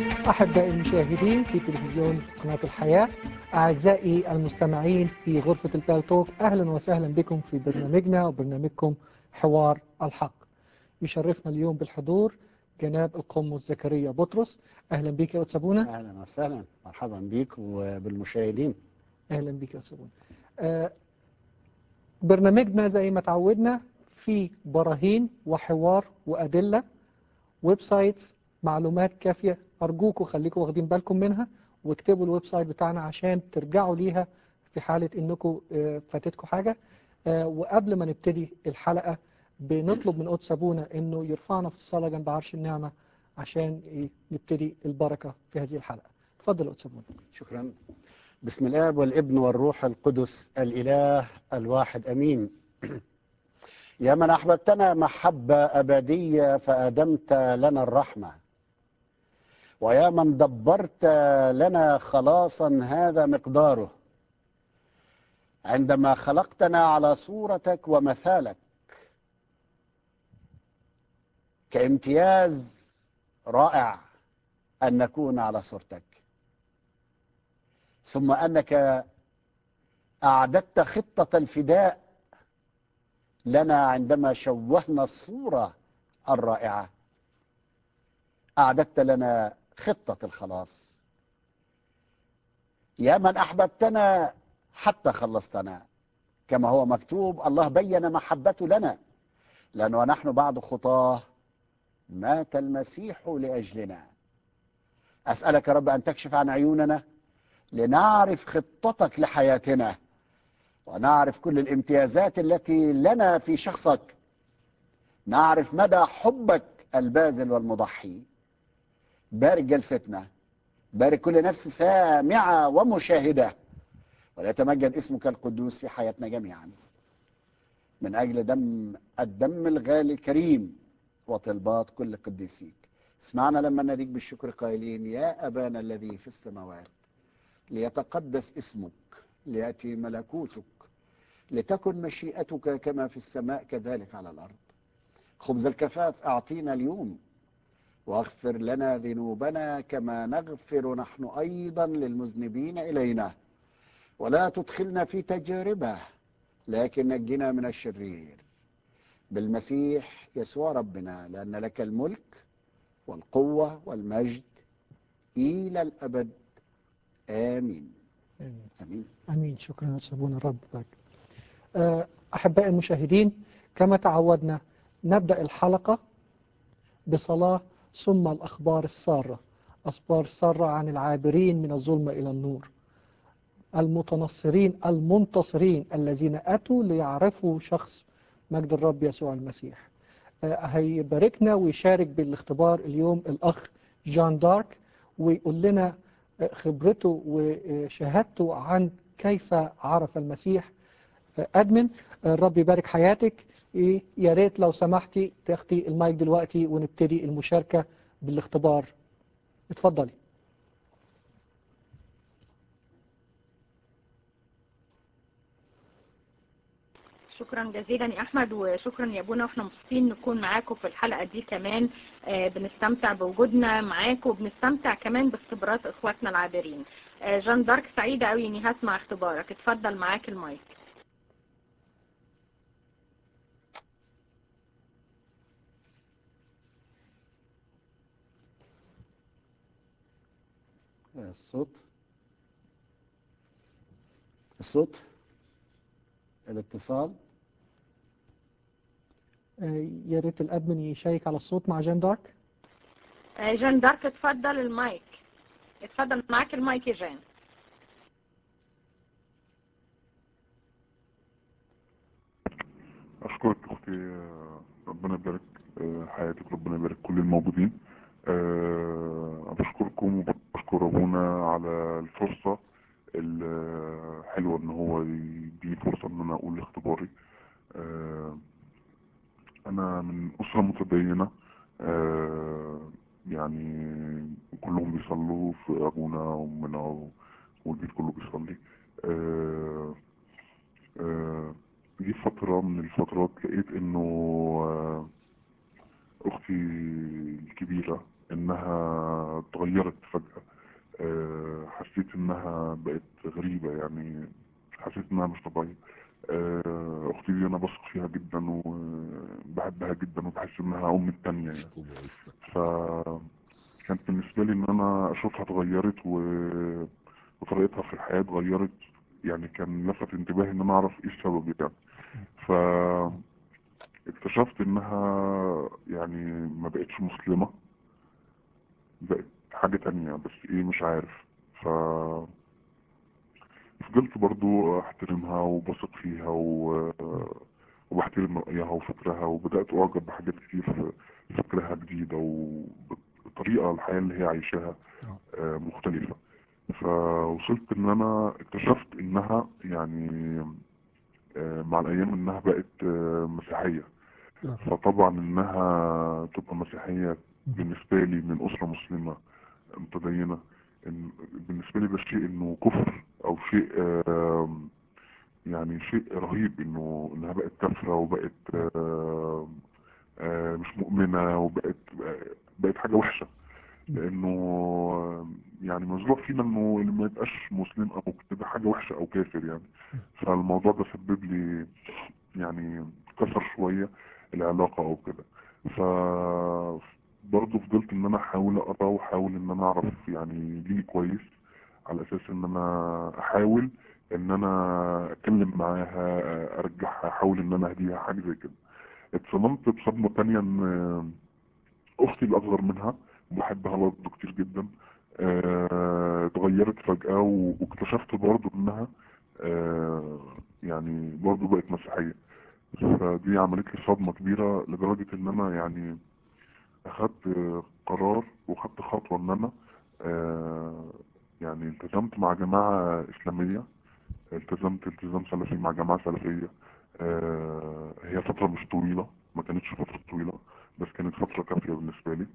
أحبائي المشاهدين في تلفزيون قناة الحياة أعزائي المستمعين في غرفة البالتوك أهلا وسهلا بكم في برنامجنا وبرنامجكم حوار الحق يشرفنا اليوم بالحضور جناب القمص زكريا بطرس أهلا بك يا أتسابونا اهلا وسهلا مرحبا بيك وبالمشاهدين أهلا بك يا أتسابونا آه برنامجنا زي ما تعودنا في براهين وحوار وأدلة ويب سايتس معلومات كافية أرجوكم خليكم واخدين بالكم منها واكتبوا الويب سايت بتاعنا عشان ترجعوا ليها في حالة انكم آه، فاتتكم حاجة آه، وقبل ما نبتدي الحلقة بنطلب من قدس أبونا انه يرفعنا في الصلاة جنب عرش النعمة عشان ي- نبتدي البركة في هذه الحلقة اتفضل قدس أبونا شكرا بسم الاب والابن والروح القدس الاله الواحد امين يا من احببتنا محبه ابديه فادمت لنا الرحمه ويا من دبرت لنا خلاصا هذا مقداره عندما خلقتنا على صورتك ومثالك كامتياز رائع ان نكون على صورتك ثم انك اعددت خطه الفداء لنا عندما شوهنا الصوره الرائعه اعددت لنا خطه الخلاص يا من احببتنا حتى خلصتنا كما هو مكتوب الله بين محبته لنا لانه نحن بعد خطاه مات المسيح لاجلنا اسالك يا رب ان تكشف عن عيوننا لنعرف خطتك لحياتنا ونعرف كل الامتيازات التي لنا في شخصك نعرف مدى حبك الباذل والمضحي بارك جلستنا بارك كل نفس سامعة ومشاهدة وليتمجد اسمك القدوس في حياتنا جميعا من أجل دم الدم الغالي الكريم وطلبات كل قديسيك اسمعنا لما نديك بالشكر قائلين يا أبانا الذي في السماوات ليتقدس اسمك ليأتي ملكوتك لتكن مشيئتك كما في السماء كذلك على الأرض خبز الكفاف أعطينا اليوم واغفر لنا ذنوبنا كما نغفر نحن أيضا للمذنبين إلينا ولا تدخلنا في تجربة لكن نجنا من الشرير بالمسيح يسوع ربنا لأن لك الملك والقوة والمجد إلى الأبد آمين آمين. آمين امين شكرا يا أتسابونا الرب يبارك آه، احبائي المشاهدين كما تعودنا نبدا الحلقه بصلاه ثم الاخبار الساره اخبار ساره عن العابرين من الظلمه الى النور المتنصرين المنتصرين الذين اتوا ليعرفوا شخص مجد الرب يسوع المسيح آه، هيباركنا ويشارك بالاختبار اليوم الاخ جان دارك ويقول لنا آه، خبرته وشهادته عن كيف عرف المسيح ادمن الرب يبارك حياتك إيه، يا ريت لو سمحتي تاخدي المايك دلوقتي ونبتدي المشاركه بالاختبار اتفضلي شكرا جزيلا يا احمد وشكرا يا ابونا واحنا مبسوطين نكون معاكم في الحلقه دي كمان آه، بنستمتع بوجودنا معاكم وبنستمتع كمان باختبارات اخواتنا العابرين آه، جان دارك سعيده قوي اني هسمع اختبارك اتفضل معاك المايك الصوت الصوت الاتصال آه، يا ريت الادمن يشيك على الصوت مع جان دارك آه، جان دارك اتفضل المايك اتفضل معاك المايك يا جان أشكرك أختي آه، ربنا يبارك آه، حياتك ربنا يبارك كل الموجودين آه، بشكركم وبشكر أبونا على الفرصة الحلوة إن هو يديني فرصة إن أنا أقول اختباري آه، أنا من أسرة متدينة آه، يعني كلهم بيصلوا في أبونا وأمنا والبيت كله بيصلي آه، آه، جه فترة من الفترات لقيت انه آه، اختي الكبيرة انها اتغيرت اتغيرت فجأة آه، حسيت انها بقت غريبة يعني حسيت انها مش طبيعية آه، اختي دي انا بثق فيها جدا وبحبها جدا وبحس انها امي التانية يعني ف كانت بالنسبة لي ان انا اشوفها اتغيرت و... وطريقتها في الحياة اتغيرت يعني كان لفت انتباهي ان انا اعرف ايه السبب يعني ف اكتشفت انها يعني ما بقتش مسلمة بقت حاجة تانية بس ايه مش عارف ف فضلت برضو احترمها وبثق فيها و... وبحترم رأيها وفكرها وبدأت أعجب بحاجات كتير في فكرها جديدة وبطريقة الحياة اللي هي عايشاها آه، مختلفة فوصلت ان انا اكتشفت انها يعني آه، مع الايام انها بقت آه، مسيحية فطبعا انها تبقى مسيحية بالنسبة لي من اسرة مسلمة متدينة إن بالنسبة لي ده شيء انه كفر او شيء آم، يعني شيء رهيب انه انها بقت كافرة وبقت آم، آم، مش مؤمنة وبقت بقت حاجة وحشة لانه آم، يعني مزروع فينا انه اللي ما يبقاش مسلم او كده حاجة وحشة او كافر يعني فالموضوع ده سبب لي يعني كسر شوية العلاقة او كده ف برضه فضلت ان انا احاول اقرا واحاول ان انا اعرف يعني ديني كويس على اساس ان انا احاول ان انا اتكلم معاها ارجعها احاول ان انا اهديها حاجه زي كده اتصدمت بصدمه تانية ان اختي الاصغر منها بحبها برضه كتير جدا آه، اتغيرت فجأة و- واكتشفت برضه انها آه، يعني برضه بقت مسيحية فدي عملت لي صدمة كبيرة لدرجة ان انا يعني اخدت قرار واخدت خطوة ان انا آه، يعني التزمت مع جماعة اسلامية التزمت التزام سلفي مع جماعة سلفية آه، هي فترة مش طويلة ما كانتش فترة طويلة بس كانت فترة كافية بالنسبة لي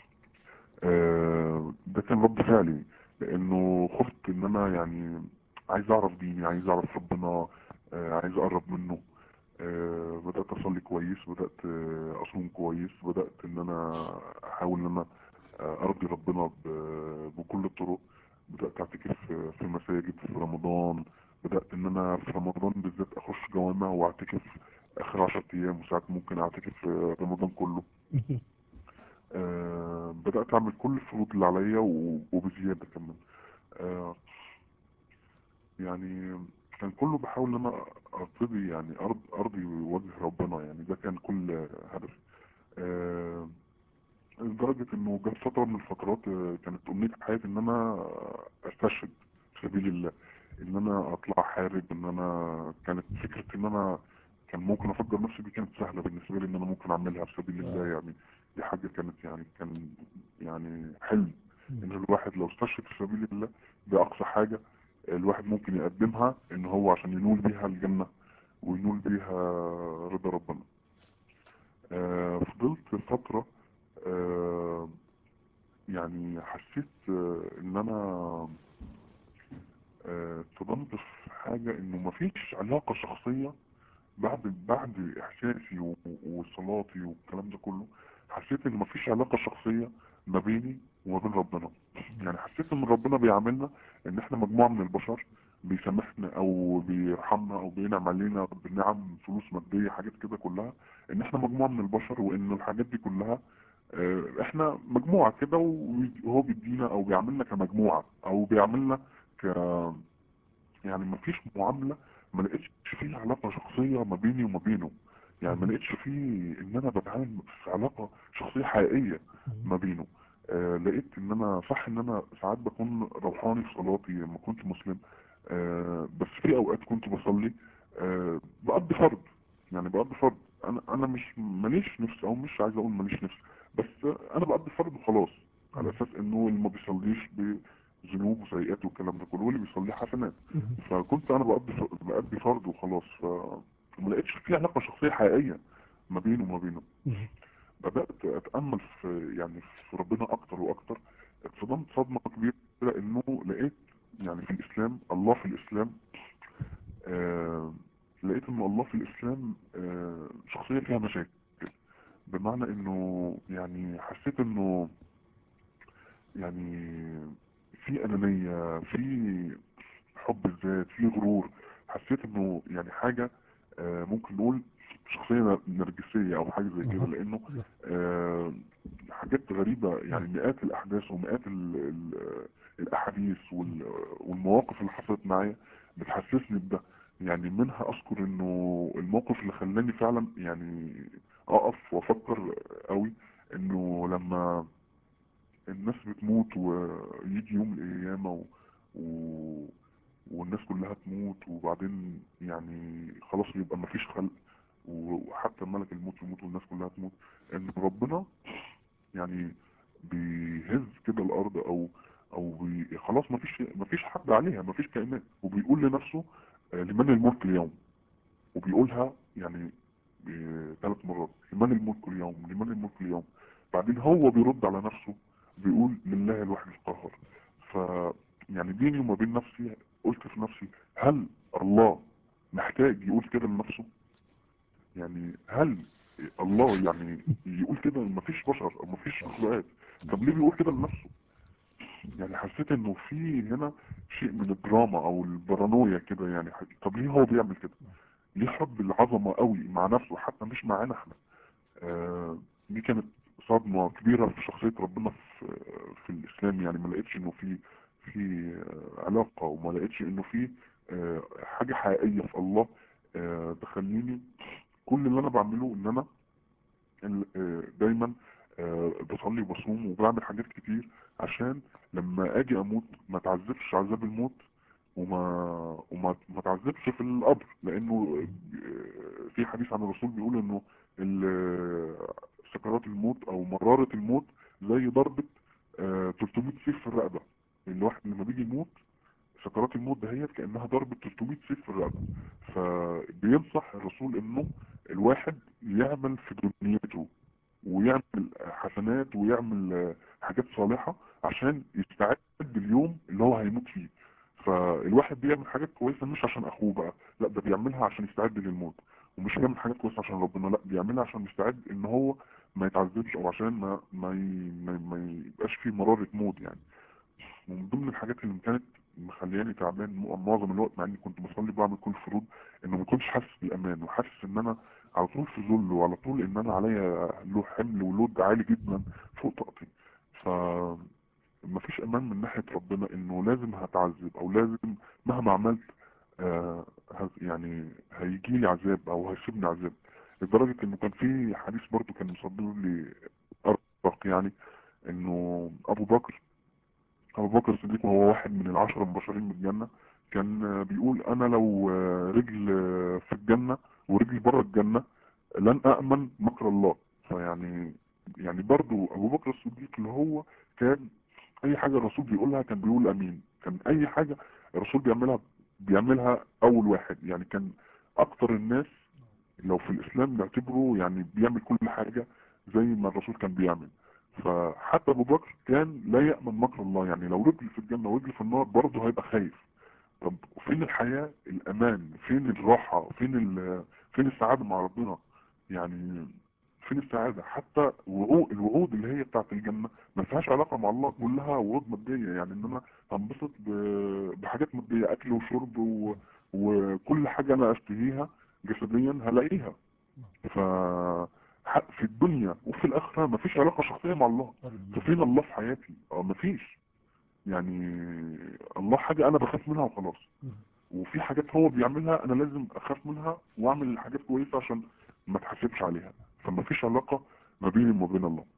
آه، ده كان رد فعلي لانه خفت ان انا يعني عايز اعرف ديني عايز اعرف ربنا آه، عايز اقرب منه آه، بدأت أصلي كويس بدأت آه، أصوم كويس بدأت إن أنا أحاول إن أنا آه، أرضي ربنا ب- بكل الطرق بدأت أعتكف في- في مساجد في رمضان بدأت إن أنا في رمضان بالذات أخش جوامع وأعتكف آخر عشر أيام وساعات ممكن أعتكف في رمضان كله آه، بدأت أعمل كل الفروض اللي عليا و- وبزيادة كمان آه، يعني كان كله بحاول ان انا ارتضي يعني أرض ارضي وجه ربنا يعني ده كان كل هدفي آه، لدرجة انه جت فترة من الفترات آه، كانت امنية حياتي ان انا استشهد في سبيل الله ان انا اطلع حارب ان انا كانت فكرة ان انا كان ممكن افجر نفسي دي كانت سهلة بالنسبة لي ان انا ممكن اعملها في سبيل الله يعني دي حاجة كانت يعني كان يعني حلم ان الواحد لو استشهد في سبيل الله ده اقصى حاجة الواحد ممكن يقدمها ان هو عشان ينول بيها الجنة وينول بيها رضا ربنا آه، فضلت فترة آه، يعني حسيت آه، ان انا آه، اتصدمت في حاجة انه مفيش علاقة شخصية بعد بعد احساسي و- وصلاتي والكلام ده كله حسيت ان مفيش علاقة شخصية ما بيني وما بين ربنا يعني حسيت ان ربنا بيعاملنا ان احنا مجموعة من البشر بيسامحنا او بيرحمنا او بينعم علينا بالنعم فلوس مادية حاجات كده كلها ان احنا مجموعة من البشر وان الحاجات دي كلها آه، احنا مجموعة كده وهو بيدينا او بيعاملنا كمجموعة او بيعاملنا ك يعني ما فيش معاملة ما لقيتش فيه علاقة شخصية ما بيني وما بينه يعني ما لقيتش فيه ان انا بتعامل في علاقة شخصية حقيقية ما بينه آه لقيت ان انا صح ان انا ساعات بكون روحاني في صلاتي ما كنت مسلم آه بس في اوقات كنت بصلي آه بقضي فرض يعني بقضي فرض انا انا مش ماليش نفس او مش عايز اقول ماليش نفس بس انا بقضي فرض وخلاص على اساس انه اللي ما بيصليش بذنوب وسيئات والكلام ده كله واللي بيصلي حسنات فكنت انا بقضي ف- بقضي فرض وخلاص فما لقيتش في علاقه شخصيه حقيقيه ما بينه وما بينه بدات اتامل في يعني في ربنا اكتر واكتر اتصدمت صدمه كبيره انه لقيت يعني في الاسلام الله في الاسلام آه لقيت ان الله في الاسلام آه شخصيه فيها مشاكل بمعنى انه يعني حسيت انه يعني يعني في انانيه في حب الذات في غرور حسيت انه يعني حاجه آه، ممكن نقول شخصيه نرجسيه او حاجه زي كده مهم. لانه آه، حاجات غريبه يعني مئات الاحداث ومئات ال ال الاحاديث وال- والمواقف اللي حصلت معايا بتحسسني بده يعني منها اذكر انه الموقف اللي خلاني فعلا يعني اقف وافكر قوي انه لما الناس بتموت ويجي يوم القيامة و... و... والناس كلها تموت وبعدين يعني خلاص يبقى مفيش خلق وحتى ملك الموت يموت والناس كلها تموت ان ربنا يعني بيهز كده الارض او او بي خلاص مفيش مفيش حد عليها مفيش كائنات وبيقول لنفسه آه، لمن الملك اليوم وبيقولها يعني ثلاث مرات لمن الملك اليوم لمن الملك اليوم بعدين هو بيرد على نفسه بيقول لله الواحد القهار ف يعني بيني وما بين نفسي قلت في نفسي هل الله محتاج يقول كده لنفسه يعني هل الله يعني يقول كده مفيش بشر او مفيش مخلوقات طب ليه بيقول كده لنفسه يعني حسيت انه في هنا شيء من الدراما او البارانويا كده يعني طب ليه هو بيعمل كده ليه حب العظمة قوي مع نفسه حتى مش معانا احنا آه دي كانت صدمة كبيرة في شخصية ربنا في, في الإسلام يعني ما لقيتش إنه في في آه، علاقة وما لقيتش إنه في آه، حاجة حقيقية في الله آه، تخليني كل اللي أنا بعمله إن أنا ال- آه، دايما آه، بصلي وبصوم وبعمل حاجات كتير عشان لما أجي أموت ما تعذبش عذاب الموت وما وما ما تعذبش في القبر لانه آه، في حديث عن الرسول بيقول انه ال- سكرات الموت او مرارة الموت زي ضربة آه، 300 سيف في الرقبة الواحد لما بيجي يموت سكرات الموت دهيت كأنها ضربة 300 سيف في الرقبة فبينصح الرسول انه الواحد يعمل في دنيته ويعمل حسنات ويعمل آه، حاجات صالحة عشان يستعد اليوم اللي هو هيموت فيه فالواحد بيعمل حاجات كويسة مش عشان اخوه بقى لا ده بيعملها عشان يستعد للموت ومش بيعمل حاجات كويسة عشان ربنا لا بيعملها عشان يستعد ان هو ما يتعذبش او عشان ما ما ي- ما, ما يبقاش فيه مرارة موت يعني ومن ضمن الحاجات اللي كانت مخلياني تعبان م- معظم الوقت مع اني كنت بصلي بعمل كل الفروض انه ما كنتش حاسس بالامان وحاسس ان انا على طول في ذل وعلى طول ان انا عليا له حمل ولود عالي جدا فوق طاقتي ف مفيش امان من ناحية ربنا انه لازم هتعذب او لازم مهما عملت آه هز- يعني هيجي لي عذاب او هيسيبني عذاب لدرجة انه كان في حديث برضو كان مصدر لي ارق يعني انه ابو بكر ابو بكر الصديق وهو واحد من العشرة المبشرين بالجنة كان آه، بيقول انا لو آه، رجل آه، في الجنة ورجل بره الجنة لن أأمن مكر الله فيعني يعني برضو أبو بكر الصديق اللي هو كان أي حاجة الرسول بيقولها كان بيقول أمين كان أي حاجة الرسول بيعملها بيعملها أول واحد يعني كان أكتر الناس لو في الإسلام نعتبره يعني بيعمل كل حاجة زي ما الرسول كان بيعمل فحتى أبو بكر كان لا يأمن مكر الله يعني لو رجل في الجنة ورجل في النار برضه هيبقى خايف طب فين الحياة الأمان فين الراحة فين ال- فين السعادة مع ربنا يعني فين السعادة حتى وعو- الوعود اللي هي بتاعت الجنة ما فيهاش علاقة مع الله كلها وعود مادية يعني ان انا هنبسط ب- بحاجات مادية اكل وشرب و... وكل حاجة انا اشتهيها جسديا هلاقيها ف ح- في الدنيا وفي الاخرة ما فيش علاقة شخصية مع الله ففين الله في حياتي اه ما فيش يعني الله حاجة انا بخاف منها وخلاص وفي حاجات هو بيعملها انا لازم اخاف منها واعمل حاجات كويسة عشان ما تحاسبش عليها فما فيش علاقة ما بيني وما بين الله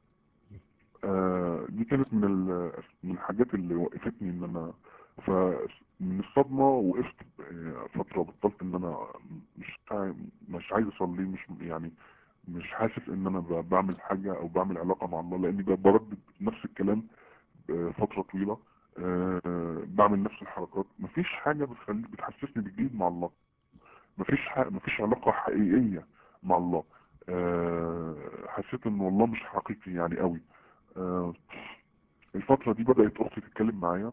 آه دي كانت من ال- من الحاجات اللي وقفتني ان انا فمن الصدمة وقفت آه، فترة بطلت ان انا مش عاي- مش عايز اصلي مش يعني مش حاسس ان انا ب- بعمل حاجة او بعمل علاقة مع الله لاني ب- بردد نفس الكلام آه، فترة طويلة آه، بعمل نفس الحركات مفيش حاجة بتخلي بتحسسني بالجديد مع الله مفيش ح... مفيش علاقة حقيقية مع الله أه حسيت ان والله مش حقيقي يعني قوي أه الفترة دي بدأت اختي تتكلم معايا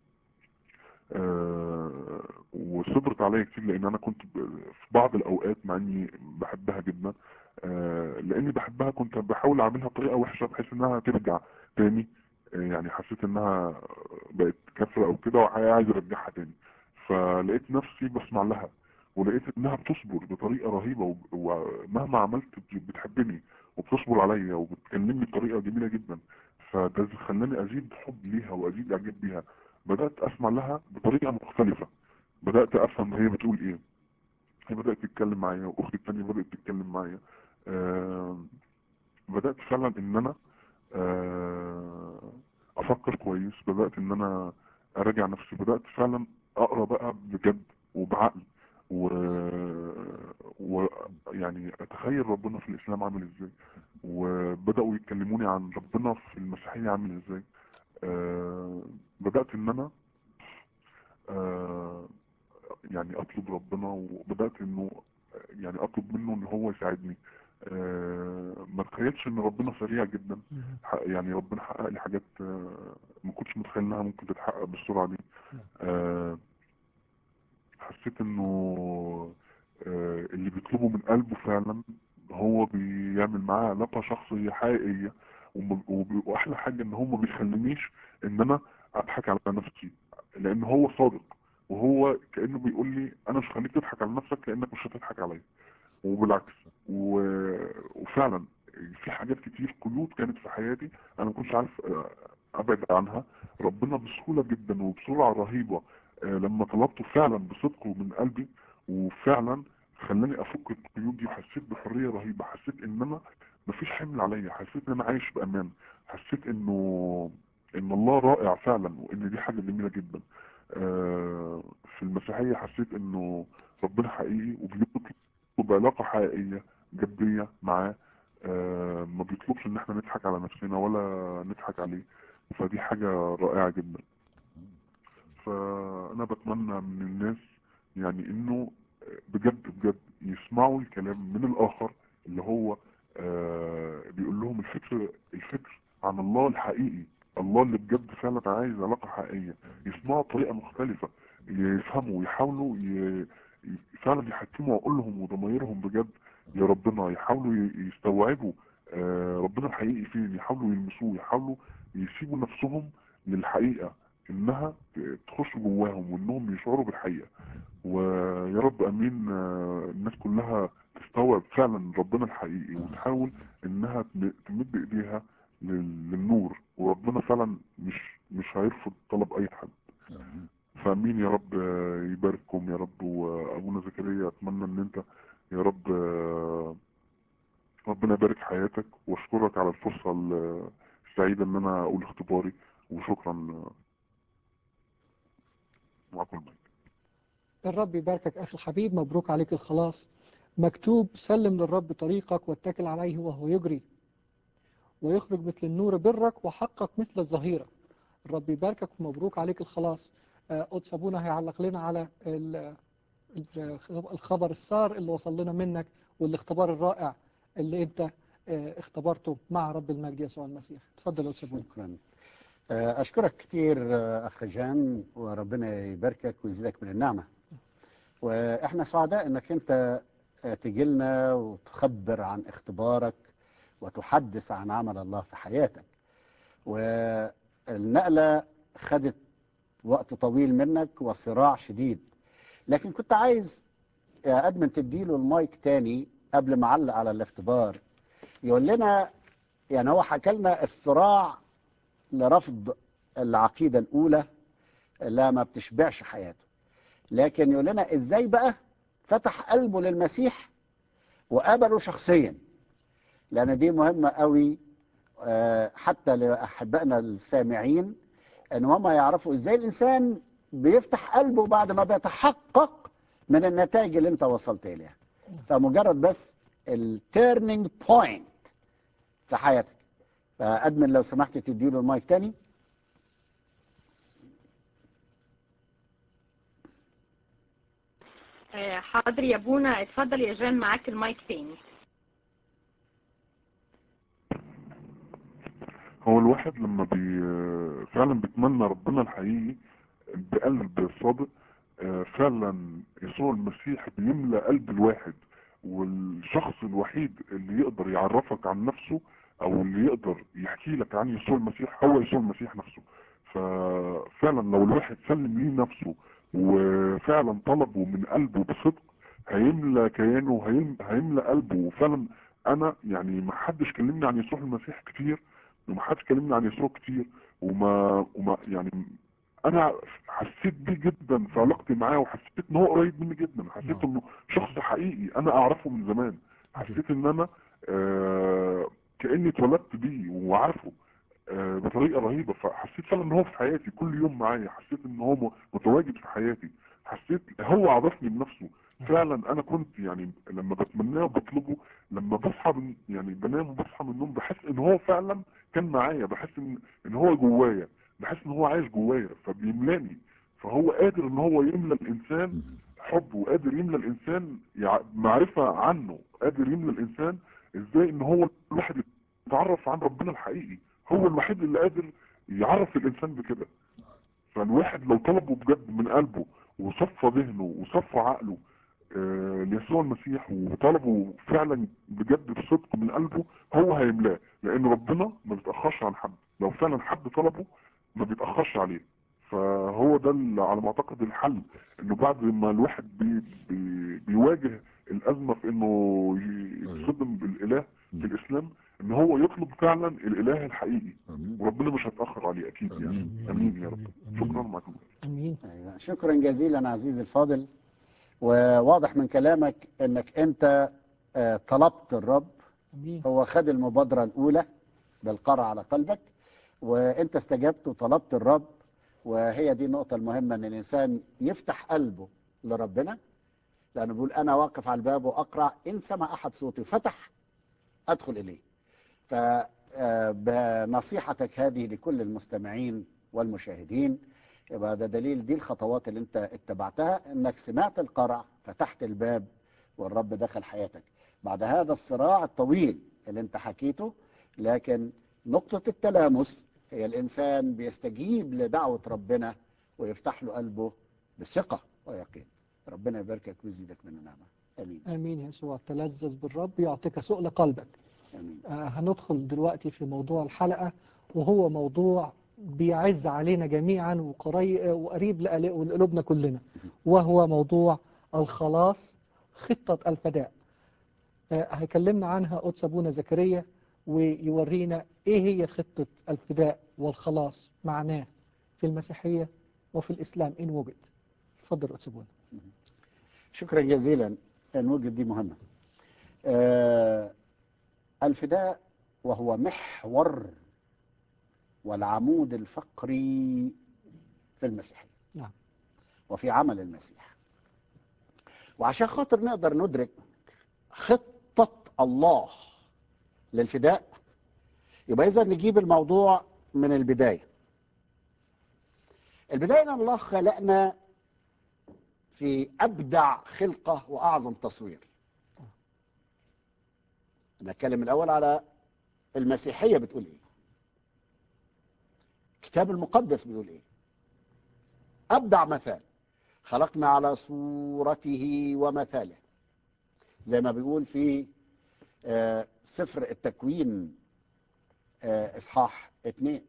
أه وصبرت عليا كتير لان انا كنت ب... في بعض الاوقات مع اني بحبها جدا أه لاني بحبها كنت بحاول اعملها بطريقة وحشة بحيث انها ترجع تاني يعني حسيت انها بقت كافرة او كده وعايز ارجعها تاني فلقيت نفسي بسمع لها ولقيت انها بتصبر بطريقة رهيبة وب- ومهما عملت بت- بتحبني وبتصبر عليا وبتكلمني بطريقة جميلة جدا فده خلاني ازيد حب ليها وازيد اعجاب بيها بدأت اسمع لها بطريقة مختلفة بدأت افهم هي بتقول ايه هي بدأت تتكلم معايا واختي التانية بدأت تتكلم معايا آه بدأت فعلا ان انا آه افكر كويس بدأت ان انا اراجع نفسي بدأت فعلا اقرا بقى بجد وبعقل و... و يعني اتخيل ربنا في الاسلام عامل ازاي وبدأوا يكلموني عن ربنا في المسيحية عامل ازاي آه بدأت ان انا آه يعني اطلب ربنا وبدأت انه يعني اطلب منه ان هو يساعدني آه ما تخيلش ان ربنا سريع جدا ح- يعني ربنا حقق لي حاجات آه ما كنتش متخيل انها ممكن تتحقق بالسرعة دي آه حسيت انه آه اللي بيطلبه من قلبه فعلا هو بيعمل معاه علاقة شخصية حقيقية وم- وب- واحلى حاجة ان هو ما بيخلينيش ان انا اضحك على نفسي لان هو صادق وهو كأنه بيقول لي انا مش هخليك تضحك على نفسك لانك مش هتضحك عليا وبالعكس و... وفعلا في حاجات كتير قيود كانت في حياتي انا ما كنتش عارف آه، ابعد عنها ربنا بسهولة جدا وبسرعة رهيبة آه، لما طلبته فعلا بصدق ومن قلبي وفعلا خلاني افك القيود دي وحسيت بحرية رهيبة حسيت ان انا مفيش حمل عليا حسيت ان انا عايش بامان حسيت انه ان الله رائع فعلا وان دي حاجة جميلة جدا آه، في المسيحية حسيت انه ربنا حقيقي وبيطلب بعلاقة حقيقية جدية معاه آه، ما بيطلبش ان احنا نضحك على نفسنا ولا نضحك عليه فدي حاجة رائعة جدا فانا بتمنى من الناس يعني انه بجد بجد يسمعوا الكلام من الاخر اللي هو آه بيقول لهم الفكر الفكر عن الله الحقيقي الله اللي بجد فعلا عايز علاقة حقيقية يسمعوا بطريقة مختلفة يفهموا يحاولوا ي... ي- فعلا يحكموا عقولهم وضمايرهم بجد يا ربنا يحاولوا ي- يستوعبوا آه ربنا الحقيقي فين يحاولوا يلمسوه يحاولوا يسيبوا نفسهم للحقيقة انها ت- تخش جواهم وانهم يشعروا بالحقيقة ويا رب امين آه، الناس كلها تستوعب فعلا ربنا الحقيقي وتحاول انها تم- تمد ايديها لل- للنور وربنا فعلا مش مش هيرفض طلب اي حد فامين يا رب آه، يبارككم يا رب وابونا زكريا اتمنى ان انت يا رب آه، ربنا يبارك حياتك واشكرك على الفرصة ال- السعيدة ان انا اقول اختباري وشكرا آه، معكم المايك الرب يباركك أخي الحبيب مبروك عليك الخلاص مكتوب سلم للرب طريقك واتكل عليه وهو يجري ويخرج مثل النور برك وحقق مثل الظهيرة الرب يباركك ومبروك عليك الخلاص آه، قدس أبونا هيعلق لنا على ال- ال- الخبر السار اللي وصل لنا منك والاختبار الرائع اللي انت آه، اختبرته مع رب المجد يسوع المسيح تفضل قدس أبونا شكرا آه، أشكرك كتير آه، أخ جان وربنا يباركك ويزيدك من النعمة وإحنا سعداء إنك أنت آه، تجي لنا وتخبر عن اختبارك وتحدث عن عمل الله في حياتك والنقلة خدت وقت طويل منك وصراع شديد لكن كنت عايز يا أدمن تديله المايك تاني قبل ما أعلق على الاختبار يقول لنا يعني هو حكى لنا الصراع لرفض العقيدة الأولى لا ما بتشبعش حياته لكن يقول لنا إزاي بقى فتح قلبه للمسيح وقبله شخصيا لأن دي مهمة قوي آه، حتى لأحبائنا السامعين أن هم يعرفوا إزاي الإنسان بيفتح قلبه بعد ما بيتحقق من النتائج اللي أنت وصلت إليها فمجرد بس التيرنينج بوينت في حياتك فأدمن لو سمحت تديله المايك تاني آه، حاضر يا بونا اتفضل يا جان معاك المايك تاني هو الواحد لما بي فعلا بيتمنى ربنا الحقيقي بقلب صادق آه، فعلا يسوع المسيح بيملى قلب الواحد والشخص الوحيد اللي يقدر يعرفك عن نفسه او اللي يقدر يحكي لك عن يسوع المسيح هو يسوع المسيح نفسه ففعلا لو الواحد سلم ليه نفسه وفعلا طلبه من قلبه بصدق هيملى كيانه وهيم- هيملى قلبه وفعلا انا يعني ما حدش كلمني عن يسوع المسيح كتير وما حدش كلمني عن يسوع كتير وما وما يعني انا حسيت بيه جدا في علاقتي معاه وحسيت ان هو قريب مني جدا حسيت نعم. انه شخص حقيقي انا اعرفه من زمان حسيت ان انا آه كاني اتولدت بيه وعارفه آه بطريقه رهيبه فحسيت فعلا ان هو في حياتي كل يوم معايا حسيت ان هو م- متواجد في حياتي حسيت هو عرفني بنفسه فعلا انا كنت يعني لما بتمناه وبطلبه لما بصحى من يعني بنام وبصحى من النوم بحس ان هو فعلا كان معايا بحس ان ان هو جوايا بحس ان هو عايش جوايا فبيملاني فهو قادر ان هو يملى الانسان حب وقادر يملى الانسان يع- معرفة عنه قادر يملى الانسان ازاي ان هو الواحد يتعرف عن ربنا الحقيقي هو الوحيد اللي قادر يعرف الانسان بكده فالواحد لو طلبه بجد من قلبه وصفى ذهنه وصفى عقله آه، ليسوع المسيح وطلبه فعلا بجد بصدق من قلبه هو هيملاه لان ربنا ما بيتاخرش عن حد لو فعلا حد طلبه ما بيتاخرش عليه فهو ده اللي على ما اعتقد الحل انه بعد ما الواحد بي بي بيواجه الازمه في انه يتصدم بالاله في الاسلام ان هو يطلب فعلا الاله الحقيقي امين وربنا مش هيتاخر عليه اكيد يعني امين امين يا رب شكرا معكم امين أيوة. شكرا جزيلا عزيزي الفاضل وواضح من كلامك انك انت آه، طلبت الرب امين هو خد المبادرة الأولى بالقرع على قلبك وأنت استجبت وطلبت الرب وهي دي النقطة المهمة أن الإنسان يفتح قلبه لربنا لأنه بيقول أنا واقف على الباب وأقرع إن سمع أحد صوتي فتح أدخل إليه فبنصيحتك هذه لكل المستمعين والمشاهدين يبقى ده دليل دي الخطوات اللي انت اتبعتها انك سمعت القرع فتحت الباب والرب دخل حياتك بعد هذا الصراع الطويل اللي انت حكيته لكن نقطة التلامس هي الإنسان بيستجيب لدعوة ربنا ويفتح له قلبه بثقة ويقين ربنا يباركك ويزيدك من النعمة آمين امين يا يسوع تلذذ بالرب يعطيك سؤل قلبك آمين آه، هندخل دلوقتي في موضوع الحلقة وهو موضوع بيعز علينا جميعا وقري- وقريب لقل- لقلوبنا كلنا وهو موضوع الخلاص خطة الفداء آه، هيكلمنا عنها قدس أبونا زكريا ويورينا إيه هي خطة الفداء والخلاص معناه في المسيحية وفي الإسلام إن وجد اتفضل قدس أبونا شكرا جزيلا الوجهة دي مهمة آه الفداء وهو محور والعمود الفقري في المسيحية نعم. وفي عمل المسيح وعشان خاطر نقدر ندرك خطة الله للفداء يبقى إذا نجيب الموضوع من البداية البداية أن الله خلقنا في أبدع خلقة وأعظم تصوير أنا أتكلم الأول على المسيحية بتقول إيه الكتاب المقدس بيقول إيه أبدع مثال خلقنا على صورته ومثاله زي ما بيقول في آه، سفر التكوين آه، إصحاح اتنين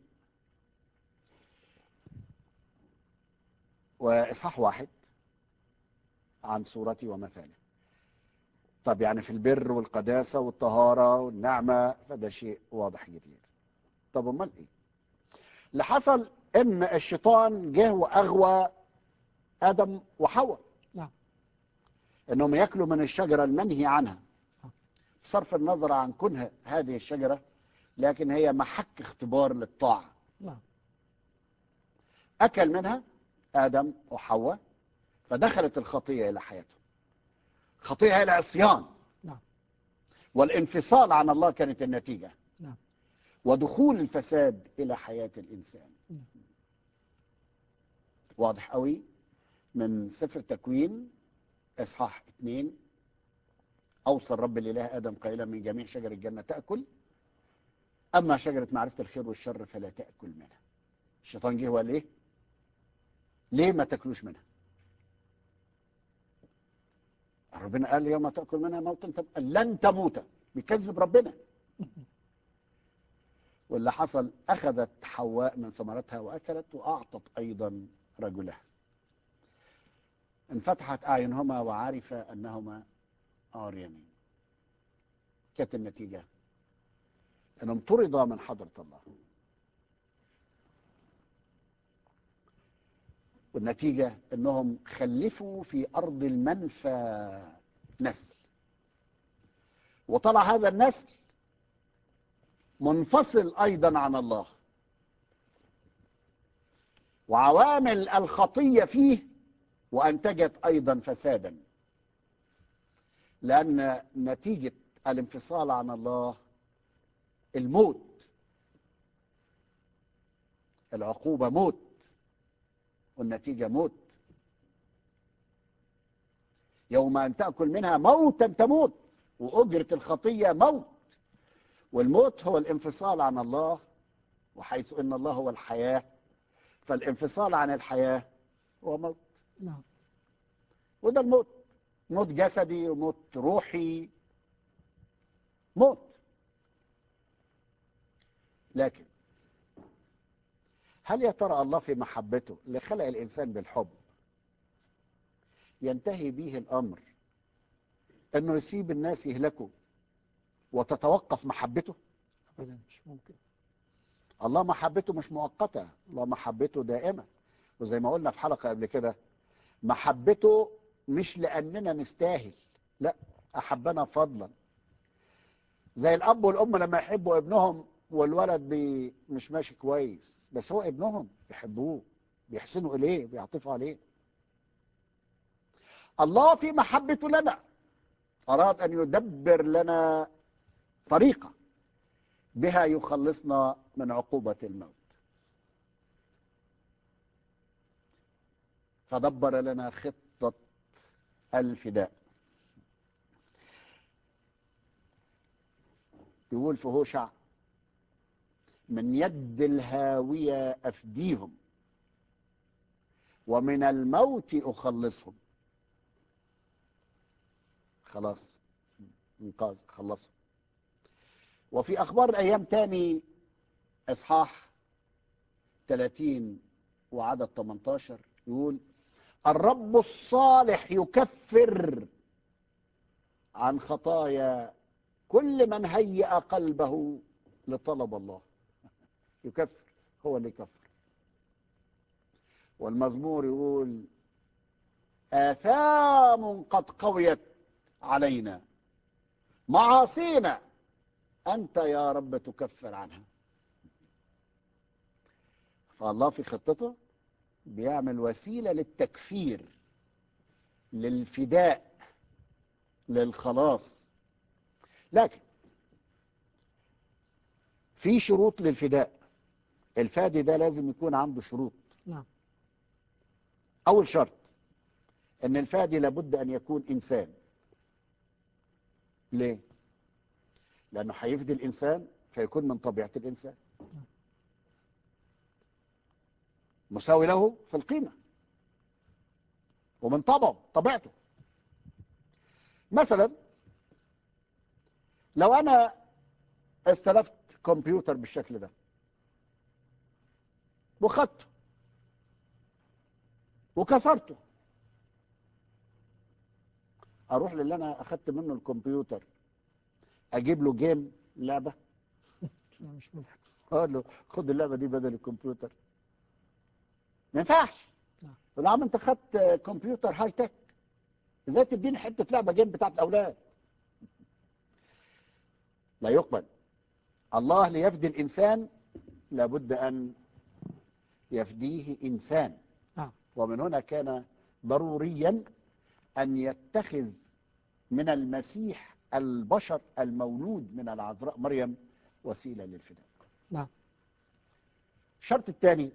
وإصحاح واحد عن صورتي ومثاله طب يعني في البر والقداسة والطهارة والنعمة فده شيء واضح جدا طب امال ايه اللي حصل ان الشيطان جه واغوى ادم وحواء نعم. انهم ياكلوا من الشجرة المنهي عنها بصرف النظر عن كنه هذه الشجرة لكن هي محك اختبار للطاعة نعم أكل منها آدم وحواء فدخلت الخطية إلى حياته خطية هي العصيان نعم. والانفصال عن الله كانت النتيجة نعم. ودخول الفساد إلى حياة الإنسان نعم. واضح قوي من سفر تكوين إصحاح اثنين أوصى الرب الإله آدم قائلا من جميع شجر الجنة تأكل أما شجرة معرفة الخير والشر فلا تأكل منها الشيطان جه وقال إيه ليه ما تاكلوش منها ربنا قال يوم تاكل منها موتا تب... لن تموت بيكذب ربنا واللي حصل أخذت حواء من ثمرتها وأكلت وأعطت أيضا رجلها انفتحت أعينهما وعرف أنهما عريانين كانت النتيجة أنهم طردا من حضرة الله والنتيجة أنهم خلفوا في أرض المنفى نسل وطلع هذا النسل منفصل أيضا عن الله وعوامل الخطية فيه وأنتجت أيضا فسادا لأن نتيجة الانفصال عن الله الموت العقوبة موت والنتيجة موت يوم أن تأكل منها موتا تموت وأجرة الخطية موت والموت هو الانفصال عن الله وحيث ان الله هو الحياه فالانفصال عن الحياه هو موت نعم وده الموت موت جسدي وموت روحي موت لكن هل يا ترى الله في محبته اللي خلق الانسان بالحب ينتهي به الامر انه يسيب الناس يهلكوا وتتوقف محبته ابدا مش ممكن الله محبته مش مؤقتة الله محبته دائمة وزي ما قلنا في حلقة قبل كده محبته مش لأننا نستاهل لا أحبنا فضلا زي الأب والأم لما يحبوا ابنهم والولد بي مش ماشي كويس بس هو ابنهم بيحبوه بيحسنوا إليه بيعطفوا عليه الله في محبته لنا أراد أن يدبر لنا طريقة بها يخلصنا من عقوبة الموت فدبر لنا خطة الفداء يقول في هوشع من يد الهاوية أفديهم ومن الموت أخلصهم خلاص انقاذ خلصهم وفي أخبار الأيام تاني إصحاح 30 وعدد 18 يقول الرب الصالح يكفر عن خطايا كل من هيأ قلبه لطلب الله يكفر هو اللي يكفر والمزمور يقول آثام قد قويت علينا معاصينا أنت يا رب تكفر عنها فالله في خطته بيعمل وسيلة للتكفير للفداء للخلاص لكن في شروط للفداء الفادي ده لازم يكون عنده شروط نعم أول شرط أن الفادي لابد أن يكون إنسان ليه؟ لأنه هيفدي الإنسان فيكون من طبيعة الإنسان مساوي له في القيمة ومن طبعه طبيعته مثلا لو أنا استلفت كمبيوتر بالشكل ده وخدته وكسرته اروح للي انا اخدت منه الكمبيوتر اجيب له جيم لعبه لا مش ممكن اقول له خد اللعبه دي بدل الكمبيوتر ما ينفعش نعم. يقول له يا عم انت خدت كمبيوتر هاي تك ازاي تديني حته لعبه جيم بتاعت الاولاد لا يقبل الله ليفدي الانسان لابد ان يفديه انسان نعم ومن هنا كان ضروريا ان يتخذ من المسيح البشر المولود من العذراء مريم وسيله للفداء نعم الشرط الثاني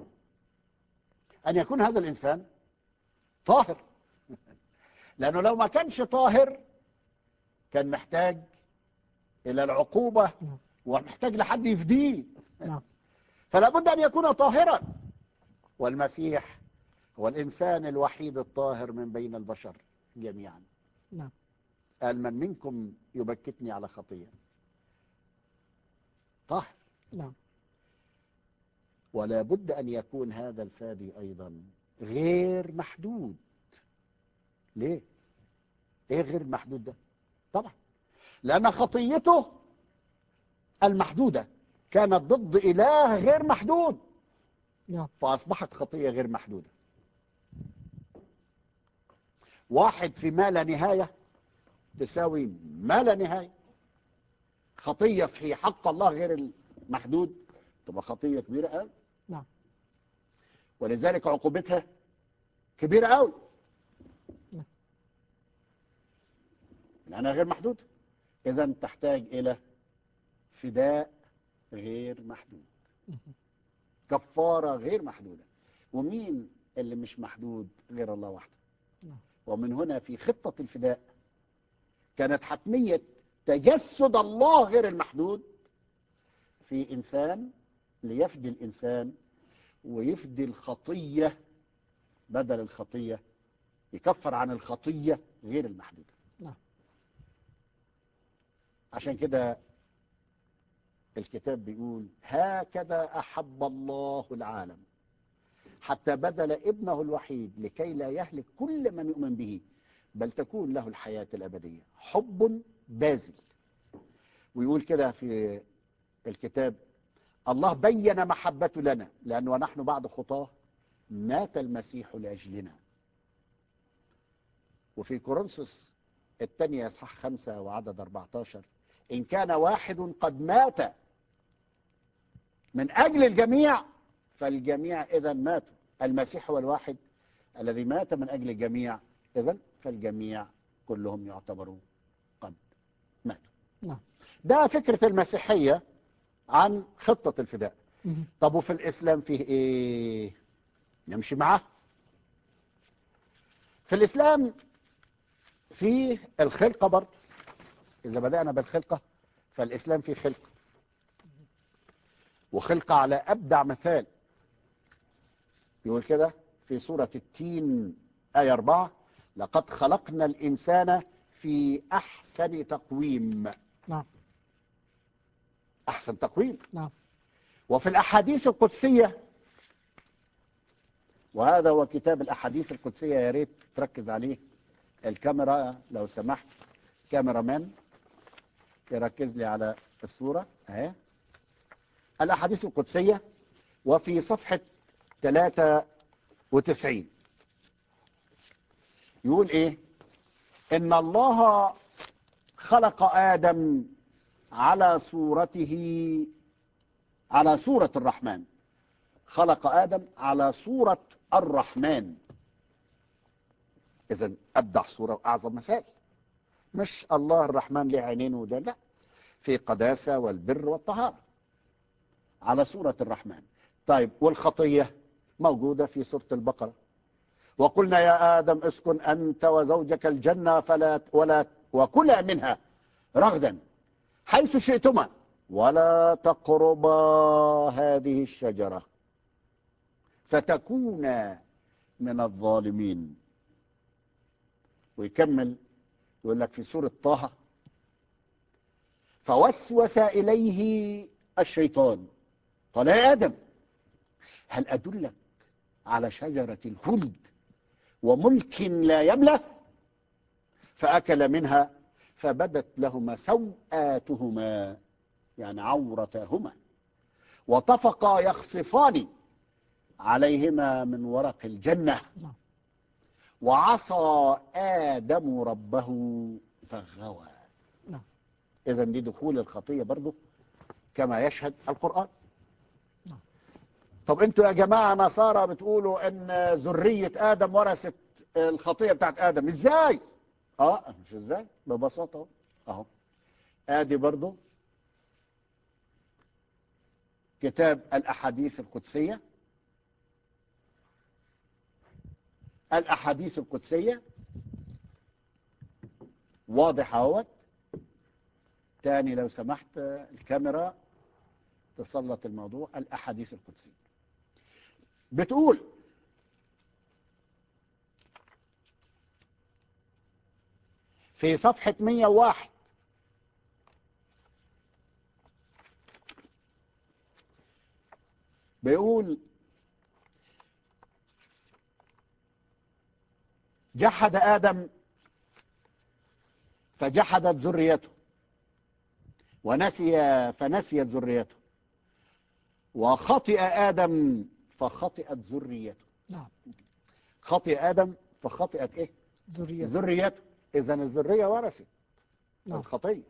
أن يكون هذا الإنسان طاهر لأنه لو ما كانش طاهر كان محتاج إلى العقوبة نعم. ومحتاج لحد يفديه نعم فلا بد أن يكون طاهرا والمسيح هو الإنسان الوحيد الطاهر من بين البشر جميعا نعم قال من منكم يبكتني على خطية طاهر نعم ولا بد أن يكون هذا الفادي أيضا غير محدود ليه؟ إيه غير محدود ده؟ طبعا لأن خطيته المحدودة كانت ضد إله غير محدود نعم فأصبحت خطية غير محدودة واحد في ما لا نهاية تساوي ما لا نهاية خطية في حق الله غير المحدود تبقى خطية كبيرة قوي نعم ولذلك عقوبتها كبيرة قوي نعم. لأنها غير محدودة إذا تحتاج إلى فداء غير محدود كفارة غير محدودة ومين اللي مش محدود غير الله وحده نعم. ومن هنا في خطة الفداء كانت حتمية تجسد الله غير المحدود في إنسان ليفدي الإنسان ويفدي الخطية بدل الخطية يكفر عن الخطية غير المحدودة نعم. عشان كده الكتاب بيقول هكذا أحب الله العالم حتى بذل ابنه الوحيد لكي لا يهلك كل من يؤمن به بل تكون له الحياة الأبدية حب باذل ويقول كده في الكتاب الله بين محبته لنا لأن ونحن بعد خطاه مات المسيح لأجلنا وفي كورنثوس الثانية إصحاح خمسة وعدد 14 إن كان واحد قد مات من أجل الجميع فالجميع إذا ماتوا المسيح هو الواحد الذي مات من أجل الجميع إذا فالجميع كلهم يعتبروا قد ماتوا نعم ده فكرة المسيحية عن خطة الفداء مهم. طب وفي الإسلام فيه إيه نمشي معاه في الإسلام فيه الخلقة برضه إذا بدأنا بالخلقة فالإسلام فيه خلقة وخلقة على أبدع مثال يقول كده في سورة التين آية 4 لقد خلقنا الإنسان في أحسن تقويم نعم أحسن تقويم نعم وفي الأحاديث القدسية وهذا هو كتاب الأحاديث القدسية يا ريت تركز عليه الكاميرا لو سمحت كاميرا مان يركز لي على الصورة اهي الأحاديث القدسية وفي صفحة 93 يقول إيه إن الله خلق آدم على صورته على صورة الرحمن خلق آدم على صورة الرحمن إذا أبدع صورة وأعظم مثال مش الله الرحمن له عينين وده لا في قداسة والبر والطهارة على صورة الرحمن طيب والخطية موجودة في سورة البقرة وقلنا يا آدم اسكن أنت وزوجك الجنة فلا ولا وكلا منها رغدا حيث شئتما ولا تقربا هذه الشجرة فتكونا من الظالمين ويكمل يقول لك في سورة طه فوسوس إليه الشيطان قال يا آدم هل أدلك على شجرة الخلد وملك لا يبلى فأكل منها فبدت لهما سوآتهما يعني عورتهما وطفقا يخصفان عليهما من ورق الجنة نعم. وعصى آدم ربه فغوى نعم. إذا دي دخول الخطية برضه كما يشهد القرآن نعم. طب انتوا يا جماعة نصارى بتقولوا ان ذرية آدم ورثت الخطية بتاعت آدم ازاي اه مش ازاي ببساطة اهو اهو ادي برضه كتاب الأحاديث القدسية الأحاديث القدسية واضح اهوت تاني لو سمحت الكاميرا تسلط الموضوع الأحاديث القدسية بتقول في صفحة 101 بيقول جحد آدم فجحدت ذريته ونسي فنسيت ذريته وخطئ آدم فخطئت ذريته نعم خطئ آدم فخطئت إيه ذرية ذريته إذا الذرية ورثت نعم الخطية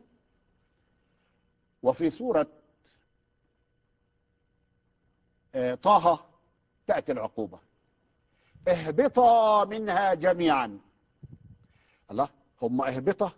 وفي سورة آه، طه تأتي العقوبة اهبطا منها جميعا الله هم اهبطا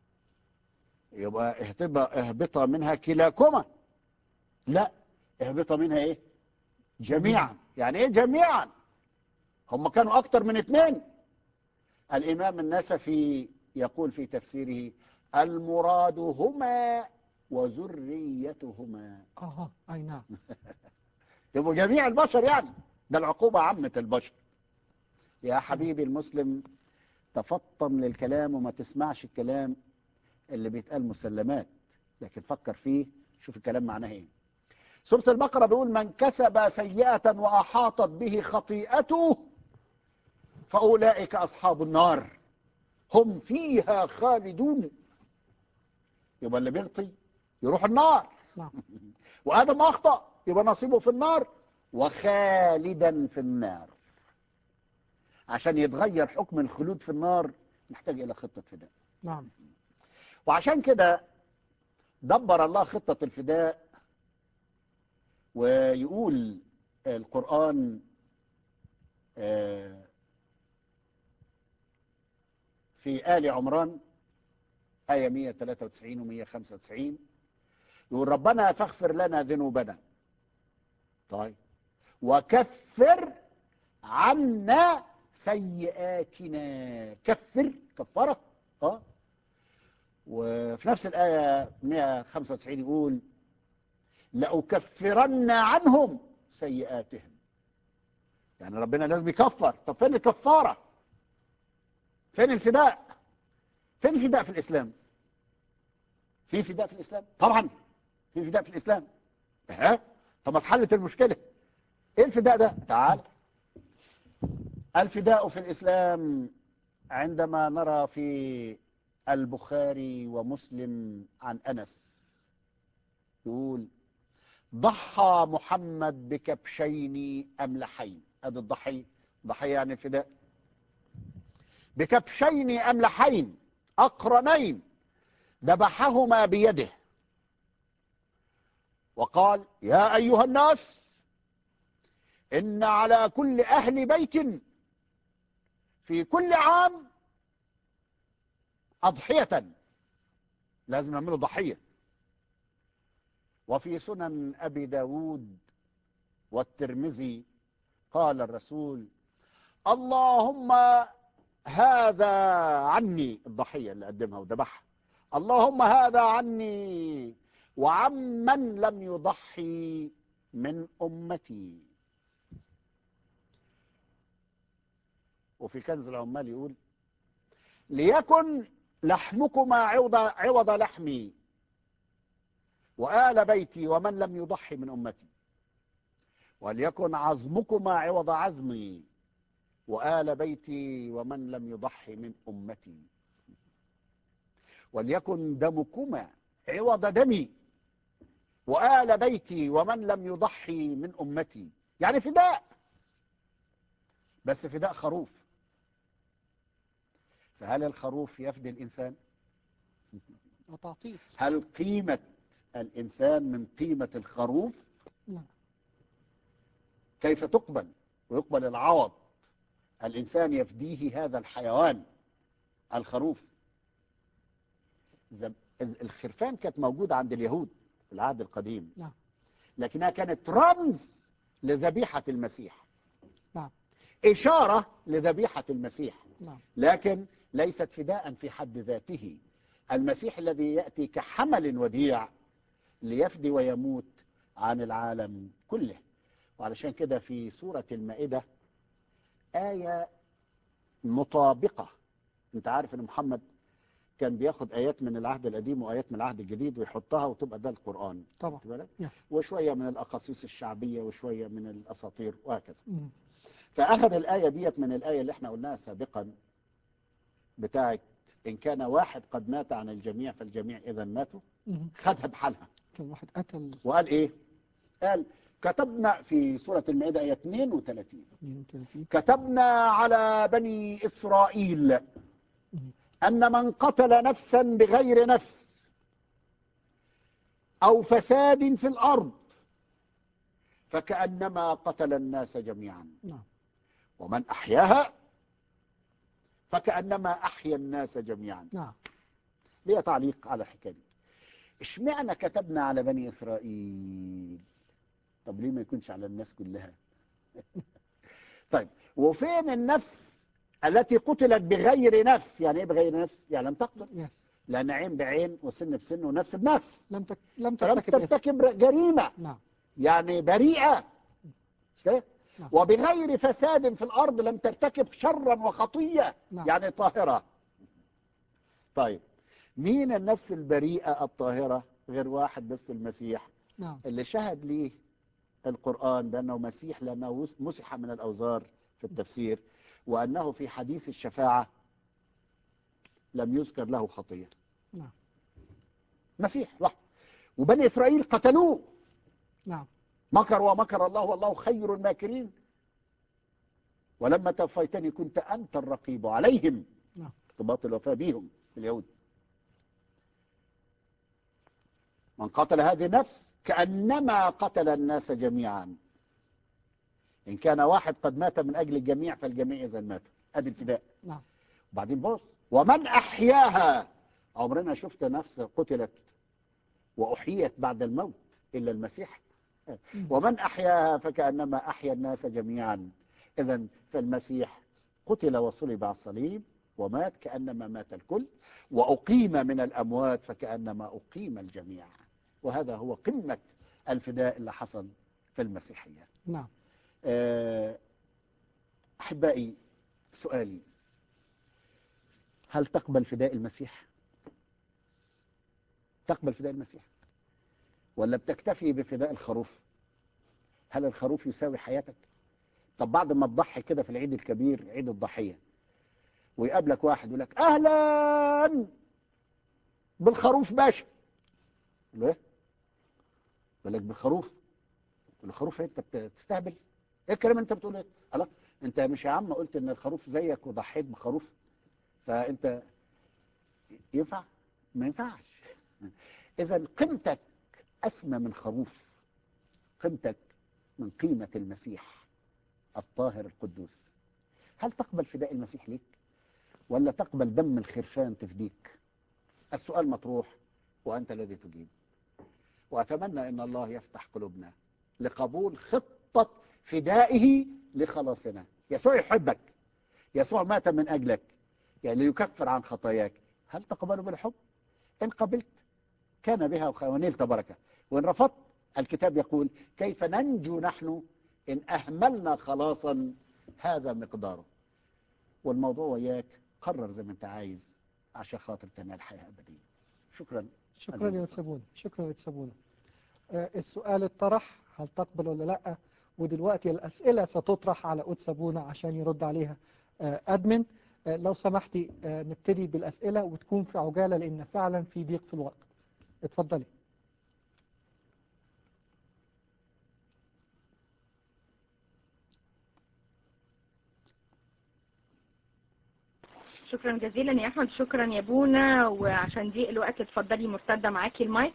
يبقى اهتبا اهبطا منها كلاكما لا اهبطا منها ايه جميعا يعني ايه جميعا هم كانوا اكتر من اثنين الامام النسفي يقول في تفسيره المراد هما وذريتهما اها اي نعم يبقوا جميع البشر يعني ده العقوبة عامة البشر يا حبيبي المسلم تفطن للكلام وما تسمعش الكلام اللي بيتقال مسلمات لكن فكر فيه شوف الكلام معناه ايه سورة البقرة بيقول من كسب سيئة وأحاطت به خطيئته فأولئك أصحاب النار هم فيها خالدون يبقى اللي بيغطي يروح النار نعم وآدم أخطأ يبقى نصيبه في النار وخالدا في النار عشان يتغير حكم الخلود في النار محتاج إلى خطة فداء نعم وعشان كده دبر الله خطة الفداء ويقول القرآن آه، في آل عمران آية 193 و 195 يقول ربنا فاغفر لنا ذنوبنا طيب وكفر عنا سيئاتنا كفر كفرة اه وفي نفس الآية 195 يقول لأكفرن عنهم سيئاتهم يعني ربنا لازم يكفر طب فين الكفارة فين الفداء فين الفداء في الإسلام في فداء في الإسلام طبعا في فداء في الإسلام ها طب ما اتحلت المشكلة ايه الفداء ده تعال الفداء في الإسلام عندما نرى في البخاري ومسلم عن أنس يقول ضحى محمد بكبشين أملحين هذا الضحية ضحية يعني الفداء بكبشين أملحين أقرنين ذبحهما بيده وقال يا أيها الناس إن على كل أهل بيت في كل عام أضحية لازم يعملوا ضحية وفي سنن أبي داود والترمذي قال الرسول اللهم هذا عني الضحية اللي قدمها وذبحها اللهم هذا عني وعمن لم يضحي من أمتي وفي كنز العمال يقول ليكن لحمكما عوض, عوض لحمي وآل بيتي ومن لم يضحي من أمتي وليكن عظمكما عوض عظمي وآل بيتي ومن لم يضحي من أمتي وليكن دمكما عوض دمي وآل بيتي ومن لم يضحي من أمتي يعني فداء بس فداء خروف فهل الخروف يفدي الإنسان؟ وتعطيل هل قيمة الإنسان من قيمة الخروف؟ نعم كيف تقبل ويقبل العوض الإنسان يفديه هذا الحيوان الخروف زم- الخرفان كانت موجودة عند اليهود في العهد القديم نعم لكنها كانت رمز لذبيحة المسيح نعم إشارة لذبيحة المسيح نعم لكن ليست فداء في حد ذاته المسيح الذي يأتي كحمل وديع ليفدي ويموت عن العالم كله وعلشان كده في سورة المائدة آية مطابقة انت عارف ان محمد كان بياخد ايات من العهد القديم وايات من العهد الجديد ويحطها وتبقى ده القران طبعا خدت بالك؟ نعم. وشويه من الاقاصيص الشعبيه وشويه من الاساطير وهكذا مم. فاخذ الايه ديت من الايه اللي احنا قلناها سابقا بتاعت ان كان واحد قد مات عن الجميع فالجميع اذا ماتوا مم. خدها بحالها كان واحد قتل وقال ايه قال كتبنا في سوره المائده ايه 32 32 كتبنا على بني اسرائيل مم. ان من قتل نفسا بغير نفس او فساد في الارض فكانما قتل الناس جميعا نعم ومن احياها فكانما احيا الناس جميعا نعم ليه تعليق على الحكايه دي اشمعنى كتبنا على بني اسرائيل طب ليه ما يكونش على الناس كلها طيب وفين النفس التي قتلت بغير نفس يعني ايه بغير نفس يعني لم تقتل يس لان عين بعين وسن بسن ونفس بنفس لم تك... لم فلم ترتكب إثم. ترتكب جريمه نعم يعني بريئه مش كده؟ نعم. وبغير فساد في الارض لم ترتكب شرا وخطيه نعم. يعني طاهره طيب مين النفس البريئه الطاهره غير واحد بس المسيح نعم اللي شهد ليه القرآن بأنه مسيح لأنه مسح من الأوزار في التفسير وأنه في حديث الشفاعة لم يذكر له خطية نعم مسيح لحظة وبني إسرائيل قتلوه نعم مكر ومكر الله والله خير الماكرين ولما توفيتني كنت أنت الرقيب عليهم نعم. ارتباط الوفاة بهم اليهود من قتل هذه النفس كأنما قتل الناس جميعا إن كان واحد قد مات من أجل الجميع فالجميع إذا مات أدي الفداء نعم وبعدين بص ومن أحياها عمرنا شفت نفس قتلت وأحيت بعد الموت إلا المسيح ومن أحياها فكأنما أحيا الناس جميعا إذا فالمسيح قتل وصلب على الصليب ومات كأنما مات الكل وأقيم من الأموات فكأنما أقيم الجميع وهذا هو قمة الفداء اللي حصل في المسيحية نعم آه، أحبائي سؤالي هل تقبل فداء المسيح تقبل فداء المسيح ولا بتكتفي بفداء الخروف هل الخروف يساوي حياتك طب بعد ما تضحي كده في العيد الكبير عيد الضحية ويقابلك واحد يقول لك أهلا بالخروف باشا يقول له ايه يقول لك بالخروف يقول له خروف إيه؟ انت بت- بتستهبل ايه الكلام اللي انت بتقوله ده؟ الله انت مش يا عم قلت ان الخروف زيك وضحيت بخروف فانت ينفع ما ينفعش اذا قيمتك اسمى من خروف قيمتك من قيمه المسيح الطاهر القدوس هل تقبل فداء المسيح ليك ولا تقبل دم الخرفان تفديك السؤال مطروح وانت الذي تجيب واتمنى ان الله يفتح قلوبنا لقبول خطه فدائه لخلاصنا يسوع يحبك يسوع مات من اجلك يعني ليكفر عن خطاياك هل تقبله بالحب ان قبلت كان بها وخ- ونلت بركه وان رفضت الكتاب يقول كيف ننجو نحن ان اهملنا خلاصا هذا مقداره والموضوع وياك قرر زي ما انت عايز عشان خاطر تنال حياه ابديه شكرا شكرا عزيزي يا تسابونا شكرا يا تسابونا آه، السؤال اتطرح هل تقبل ولا لا ودلوقتي الأسئلة ستطرح على أود سابونا عشان يرد عليها آه، أدمن آه، لو سمحتي آه، نبتدي بالأسئلة وتكون في عجالة لأن فعلا في ضيق في الوقت اتفضلي شكرا جزيلا يا احمد شكرا يا بونا وعشان ضيق الوقت اتفضلي مرتده معاكي المايك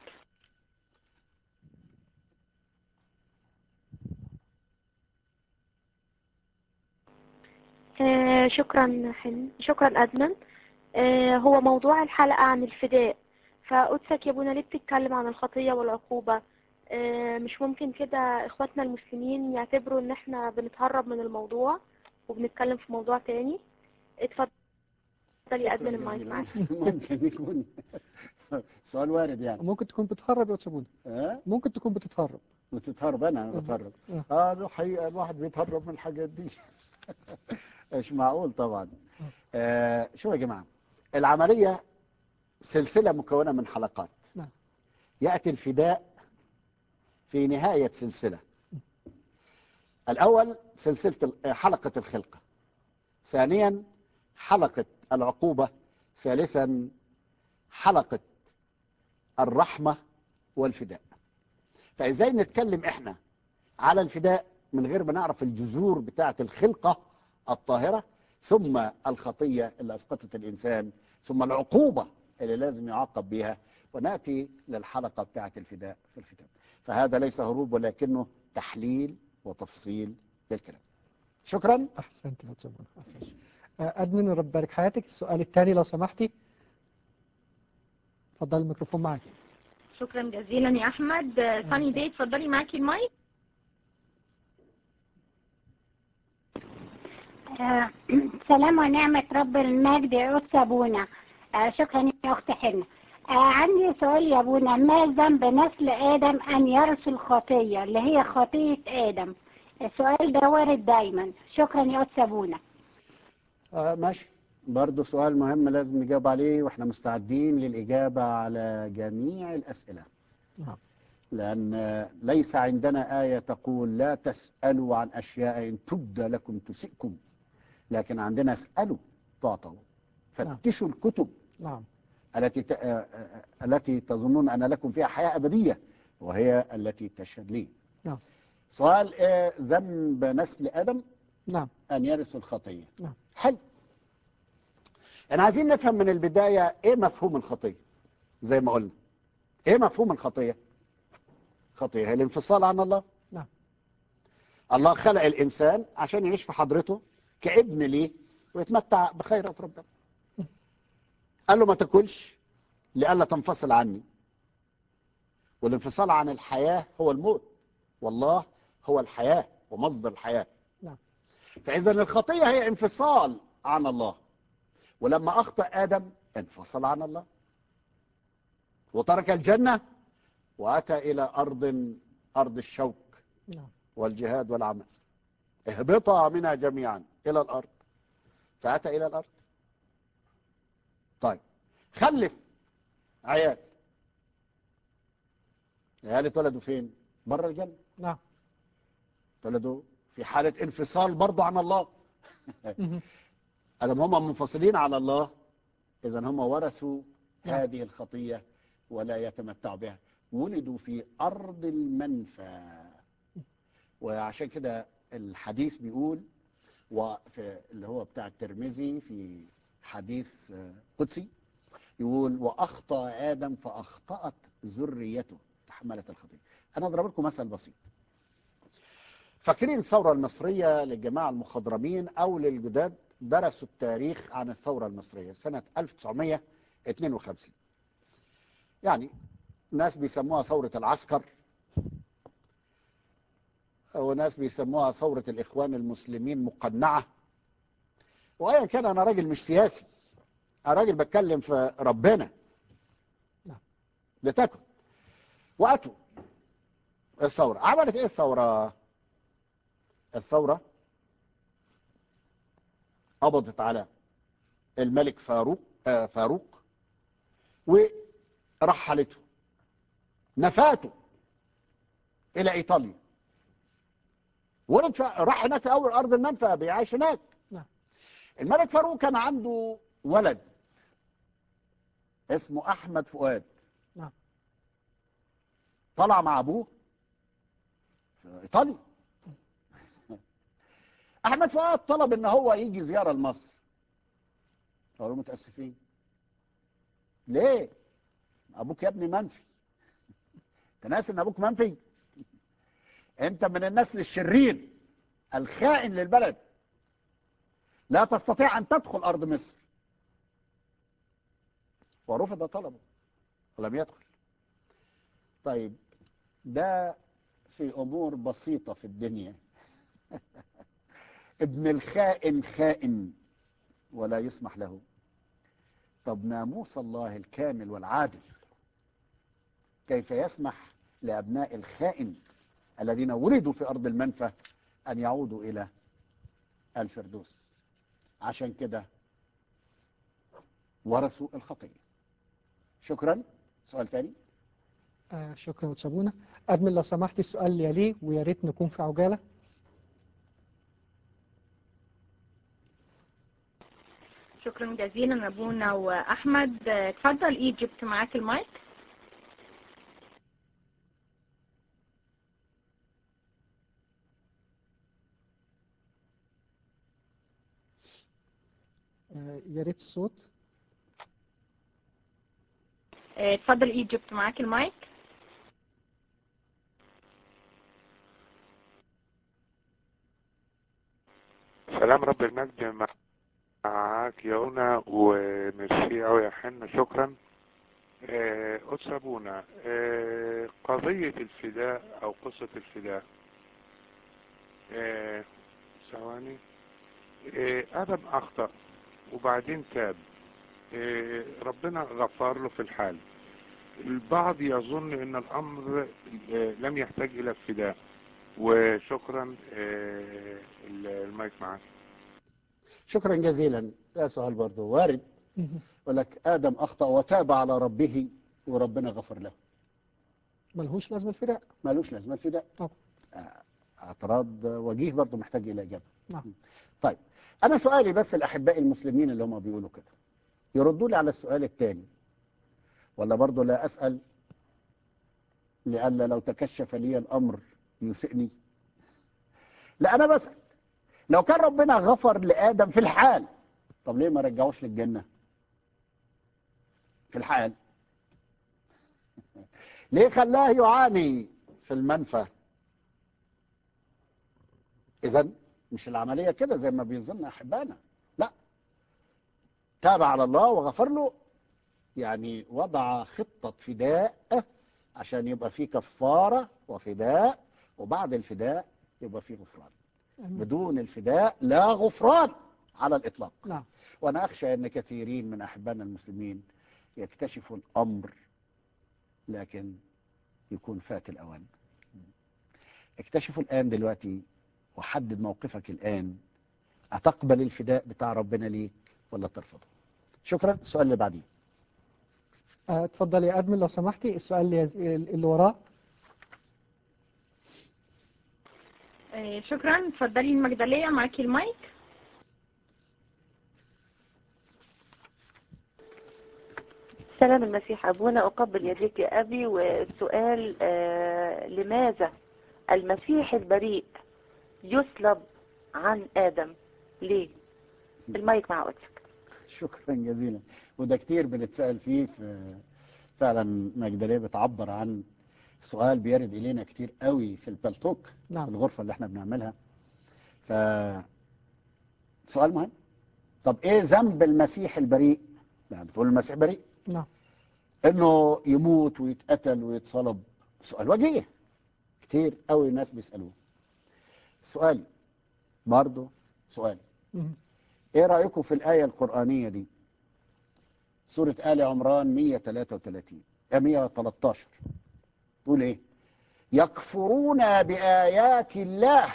آه، شكرا حلم شكرا أدمن آه، هو موضوع الحلقة عن الفداء فقدسك يا ابونا ليه بتتكلم عن الخطية والعقوبة آه، مش ممكن كده اخواتنا المسلمين يعتبروا ان احنا بنتهرب من الموضوع وبنتكلم في موضوع تاني اتفضل يا شكراً ادمن المايك جزيلاً. معاك ممكن يكون سؤال وارد يعني ممكن تكون بتهرب يا تسابونا ها ممكن تكون بتتهرب بتتهرب انا أنا بتهرب آه. اه له حقيقه الواحد بيتهرب من الحاجات دي مش معقول طبعا آه شو يا جماعه العمليه سلسلة مكونة من حلقات نعم. يأتي الفداء في نهاية سلسلة الأول سلسلة ال- حلقة الخلقة ثانيا حلقة العقوبة ثالثا حلقة الرحمة والفداء فإزاي نتكلم إحنا على الفداء من غير ما نعرف الجذور بتاعة الخلقة الطاهرة ثم الخطية اللي أسقطت الإنسان ثم العقوبة اللي لازم يعاقب بها ونأتي للحلقة بتاعة الفداء في الختام فهذا ليس هروب ولكنه تحليل وتفصيل للكلام شكرا احسنت يا جمال احسنت آه، ادمن رب بارك حياتك السؤال الثاني لو سمحتي اتفضل الميكروفون معك شكرا جزيلا يا احمد آه، ساني دي اتفضلي معاكي المايك آه، سلام ونعمة رب المجد يا أخت أبونا آه، شكرا يا أخت حنة آه، عندي سؤال يا أبونا ما ذنب نسل آدم أن يرث الخطية اللي هي خطية آدم السؤال ده وارد دايما شكرا يا أخت أبونا آه ماشي برضه سؤال مهم لازم نجاوب عليه واحنا مستعدين للإجابة على جميع الأسئلة نعم. لأن آه، ليس عندنا آية تقول لا تسألوا عن أشياء إن تبدى لكم تسئكم لكن عندنا اسألوا تعطوا فتشوا الكتب نعم التي ت... آه، آه، التي تظنون أن لكم فيها حياة أبدية وهي التي تشهد لي نعم. سؤال آه، ذنب نسل آدم نعم أن يرثوا الخطية نعم. حلو احنا عايزين نفهم من البداية ايه مفهوم الخطية زي ما قلنا ايه مفهوم الخطية خطية هي الانفصال عن الله نعم. الله خلق الإنسان عشان يعيش في حضرته كابن ليه ويتمتع بخيرات ربنا قال له ما تاكلش لئلا تنفصل عني والانفصال عن الحياة هو الموت والله هو الحياة ومصدر الحياة نعم. فإذا الخطية هي انفصال عن الله ولما أخطأ آدم انفصل عن الله وترك الجنة وأتى إلى أرض أرض الشوك نعم والجهاد والعمل اهبطا منها جميعا إلى الأرض فأتى إلى الأرض طيب خلف عيال العيال اتولدوا فين بره الجنة نعم اتولدوا في حالة انفصال برضه عن الله مهم. ادم هم منفصلين على الله اذا هم ورثوا نعم. هذه الخطيه ولا يتمتعوا بها ولدوا في ارض المنفى وعشان كده الحديث بيقول وفي اللي هو بتاع الترمذي في حديث آه، قدسي يقول واخطا ادم فاخطات ذريته تحملت الخطيه انا اضرب لكم مثل بسيط فاكرين الثوره المصريه للجماعه المخضرمين او للجداد درسوا التاريخ عن الثورة المصرية سنة 1952 يعني ناس بيسموها ثورة العسكر وناس بيسموها ثورة الإخوان المسلمين مقنعة وأيا كان أنا راجل مش سياسي أنا راجل بتكلم في ربنا نعم. لتكن وأتوا الثورة عملت إيه الثورة؟ الثورة قبضت على الملك فاروق آه فاروق ورحلته نفاته الى ايطاليا ولد فا- راح هناك في اول ارض المنفى بيعيش هناك نعم. الملك فاروق كان عنده ولد اسمه احمد فؤاد نعم. طلع مع ابوه في ايطاليا احمد فؤاد طلب ان هو يجي زياره لمصر قالوا متاسفين ليه ابوك يا ابني منفي انت ناسي ان ابوك منفي انت من النسل الشرير الخائن للبلد لا تستطيع ان تدخل ارض مصر ورفض طلبه ولم يدخل طيب ده في امور بسيطه في الدنيا ابن الخائن خائن ولا يسمح له طب ناموس الله الكامل والعادل كيف يسمح لأبناء الخائن الذين ولدوا في أرض المنفى أن يعودوا إلى الفردوس عشان كده ورثوا الخطية شكرا سؤال تاني آه شكرا وتسابونا أدمن لو سمحت السؤال اللي يليه ويا ريت نكون في عجالة شكرا جزيلا ابونا واحمد آه، اتفضل ايجيبت معاك المايك آه يا ريت الصوت آه، اتفضل ايجيبت معاك المايك سلام رب المجد معاك يا أونا وميرسي أوي يا حن شكرا آه، قدس أبونا آه، قضية الفداء أو قصة الفداء آه، ثواني آه، آدم أخطأ وبعدين تاب آه، ربنا غفر له في الحال البعض يظن أن الأمر آه، لم يحتاج إلى الفداء وشكرا آه، المايك معاك شكرا جزيلا ده سؤال برضه وارد مهم. يقول لك آدم أخطأ وتاب على ربه وربنا غفر له ملهوش لازمة الفداء مالوش لازمة الفداء طبعا. آه، اعتراض وجيه برضه محتاج إلى إجابة نعم. طيب أنا سؤالي بس الأحباء المسلمين اللي هم بيقولوا كده يردوا لي على السؤال الثاني ولا برضه لا أسأل لألا لو تكشف لي الأمر يسئني لا أنا بسأل لو كان ربنا غفر لآدم في الحال طب ليه ما رجعوش للجنة في الحال ليه خلاه يعاني في المنفى إذا مش العملية كده زي ما بيظن أحبانا لا تاب على الله وغفر له يعني وضع خطة فداء عشان يبقى فيه كفارة وفداء وبعد الفداء يبقى فيه غفران آمين. بدون الفداء لا غفران على الإطلاق نعم وأنا أخشى أن كثيرين من أحبائنا المسلمين يكتشفوا الأمر لكن يكون فات الأوان اكتشفوا الآن دلوقتي وحدد موقفك الآن أتقبل الفداء بتاع ربنا ليك ولا ترفضه شكرا السؤال اللي بعديه آه، اتفضل يا أدمن لو سمحتي السؤال اللي, يز- اللي وراه آه، شكرا اتفضلي المجدلية معاكي المايك سلام المسيح أبونا أقبل يديك يا أبي والسؤال آه لماذا المسيح البريء يسلب عن آدم ليه المايك مع قدسك شكرا جزيلا وده كتير بنتسأل فيه في فعلا مجدلية بتعبر عن سؤال بيرد إلينا كتير قوي في البلتوك نعم. في الغرفة اللي احنا بنعملها ف سؤال مهم طب ايه ذنب المسيح البريء يعني بتقول المسيح بريء نعم انه يموت ويتقتل ويتصلب سؤال وجيه كتير قوي ناس بيسألوه سؤالي برضه سؤالي مهم. ايه رأيكم في الآية القرآنية دي سورة آل عمران 133 آه، 113 تقول ايه يكفرون بآيات الله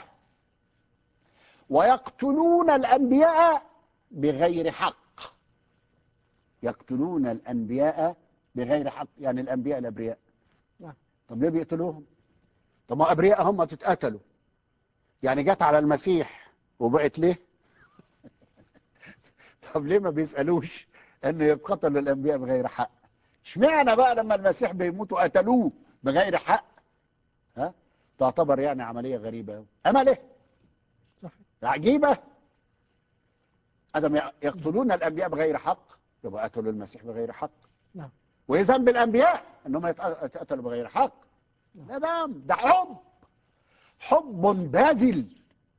ويقتلون الأنبياء بغير حق يقتلون الأنبياء بغير حق يعني الأنبياء الأبرياء نعم. طب ليه بيقتلوهم طب ما أبرياء هم تتقتلوا يعني جت على المسيح وبقت ليه طب ليه ما بيسألوش انه يقتلوا الانبياء بغير حق اشمعنى بقى لما المسيح بيموت وقتلوه بغير حق ها تعتبر يعني عملية غريبة أوي. اما ليه صحيح عجيبة ادم يقتلون الانبياء بغير حق يبقى قتلوا المسيح بغير حق نعم. وايه ذنب الانبياء انهم يتق- يتقتلوا بغير حق لا ده ده حب حب باذل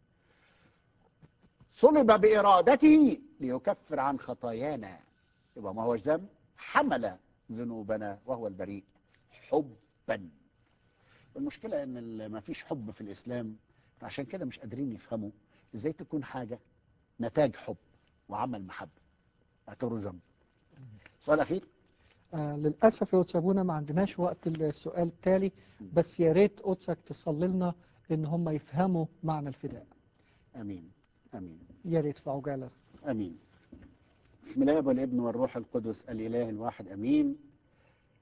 صلب بإرادته ليكفر عن خطايانا يبقى ما هوش ذنب حمل ذنوبنا وهو البريء حبا المشكلة ان ما فيش حب في الإسلام عشان كده مش قادرين يفهموا ازاي تكون حاجة نتاج حب وعمل محبة اعتبره ذنب سؤال أخير آه للأسف يا وتسابونا ما عندناش وقت السؤال التالي بس يا ريت قدسك تصلي لنا إن هم يفهموا معنى الفداء أمين أمين يا ريت في عجالة أمين بسم الله والابن والروح القدس الإله الواحد أمين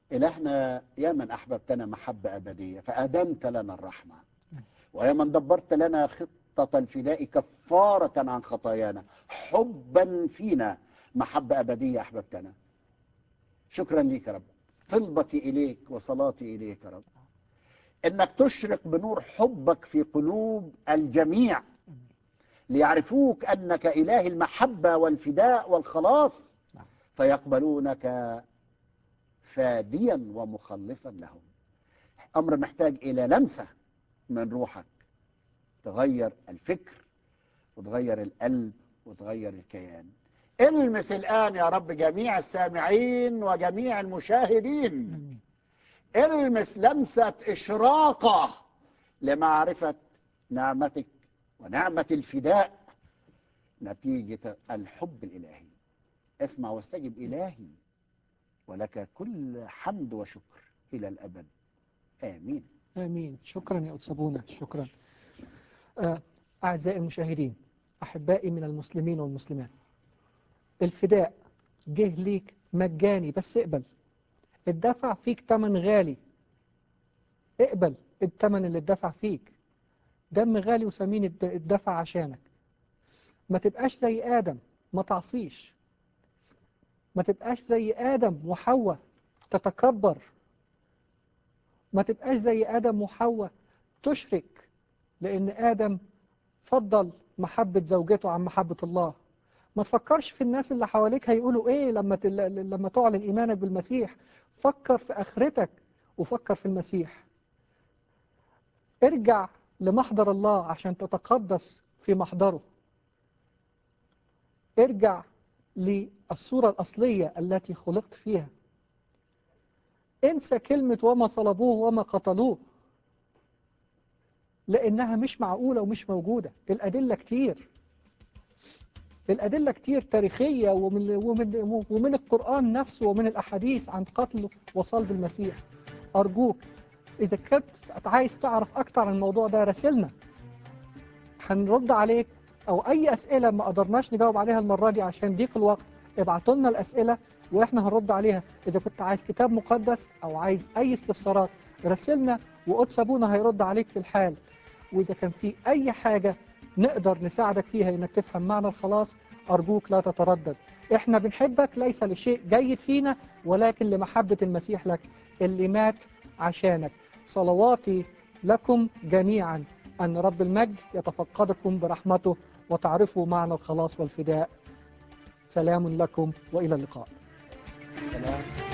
إلهنا يا من أحببتنا محبة أبدية فأدمت لنا الرحمة ويا من دبرت لنا خطة الفداء كفارة عن خطايانا حبا فينا محبة أبدية أحببتنا شكرا ليك يا رب طلبتي إليك وصلاتي إليك يا رب إنك تشرق بنور حبك في قلوب الجميع ليعرفوك أنك إله المحبة والفداء والخلاص فيقبلونك فاديا ومخلصا لهم أمر محتاج إلى لمسة من روحك تغير الفكر وتغير القلب وتغير الكيان المس الآن يا رب جميع السامعين وجميع المشاهدين آمين المس لمسة إشراقة لمعرفة نعمتك ونعمة الفداء نتيجة الحب الإلهي اسمع واستجب إلهي ولك كل حمد وشكر إلى الأبد آمين آمين شكرا يا أتسابونا شكرا آه، أعزائي المشاهدين أحبائي من المسلمين والمسلمات الفداء جه ليك مجاني بس اقبل اتدفع فيك تمن غالي اقبل التمن اللي اتدفع فيك دم غالي وثمين اتد- اتدفع عشانك ما تبقاش زي آدم ما تعصيش ما تبقاش زي آدم وحواء تتكبر ما تبقاش زي آدم وحواء تشرك لأن آدم فضل محبة زوجته عن محبة الله ما تفكرش في الناس اللي حواليك هيقولوا إيه لما تل... لما تعلن إيمانك بالمسيح فكر في آخرتك وفكر في المسيح ارجع لمحضر الله عشان تتقدس في محضره ارجع للصورة الأصلية التي خلقت فيها انسى كلمة وما صلبوه وما قتلوه لأنها مش معقولة ومش موجودة الأدلة كتير الأدلة كتير تاريخية ومن, ومن, ومن القرآن نفسه ومن الأحاديث عن قتل وصلب المسيح أرجوك إذا كنت عايز تعرف أكتر عن الموضوع ده راسلنا هنرد عليك أو أي أسئلة ما قدرناش نجاوب عليها المرة دي عشان ضيق الوقت ابعتوا لنا الأسئلة وإحنا هنرد عليها إذا كنت عايز كتاب مقدس أو عايز أي استفسارات راسلنا وقدس أبونا هيرد عليك في الحال وإذا كان في أي حاجة نقدر نساعدك فيها إنك تفهم معنى الخلاص أرجوك لا تتردد إحنا بنحبك ليس لشيء جيد فينا ولكن لمحبة المسيح لك اللي مات عشانك صلواتي لكم جميعا أن رب المجد يتفقدكم برحمته وتعرفوا معنى الخلاص والفداء سلام لكم وإلى اللقاء سلام